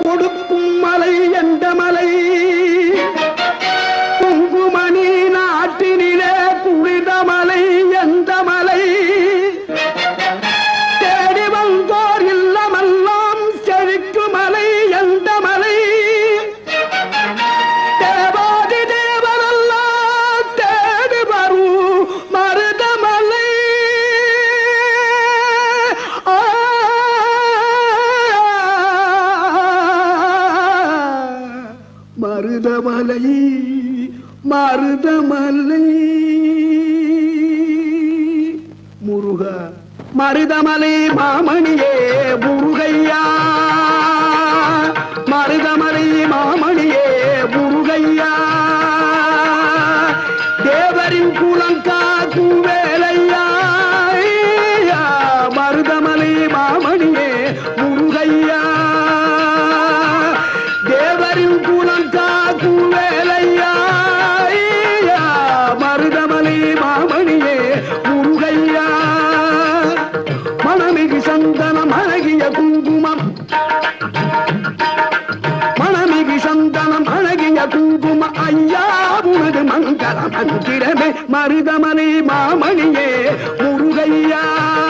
கொடுக்கும் மலை எந்த மலை குங்குமணி நாட்டினிலே குளிர்ந்த மலை எந்த மலை தேடி வந்தோர் இல்லமெல்லாம் செழிக்கு மலை எந்த மலை தேவாதி தேவரெல்லாம் தேடி வரும் மருதமலை ஆ. மருதமலை மருதமலை முருக மருதமலை மாமணியே முருகையா மருதமலை மாமணியே முருகையா தேவரின் குலம் காக்கும் வேலையா ஐயா, மருதமலை மாமணியே முருகையா தேவரின் குலம் காக்கும் வேலையா ஐயா, மருதமலை மாமணியே முருகையா மணமிகு சந்தனம் அழகிய குங்குமம் மணமிகு சந்தனம் அழகிய குங்கும ஐயா உனது மங்கள மந்திரமே மருதமலை மாமணியே முருகையா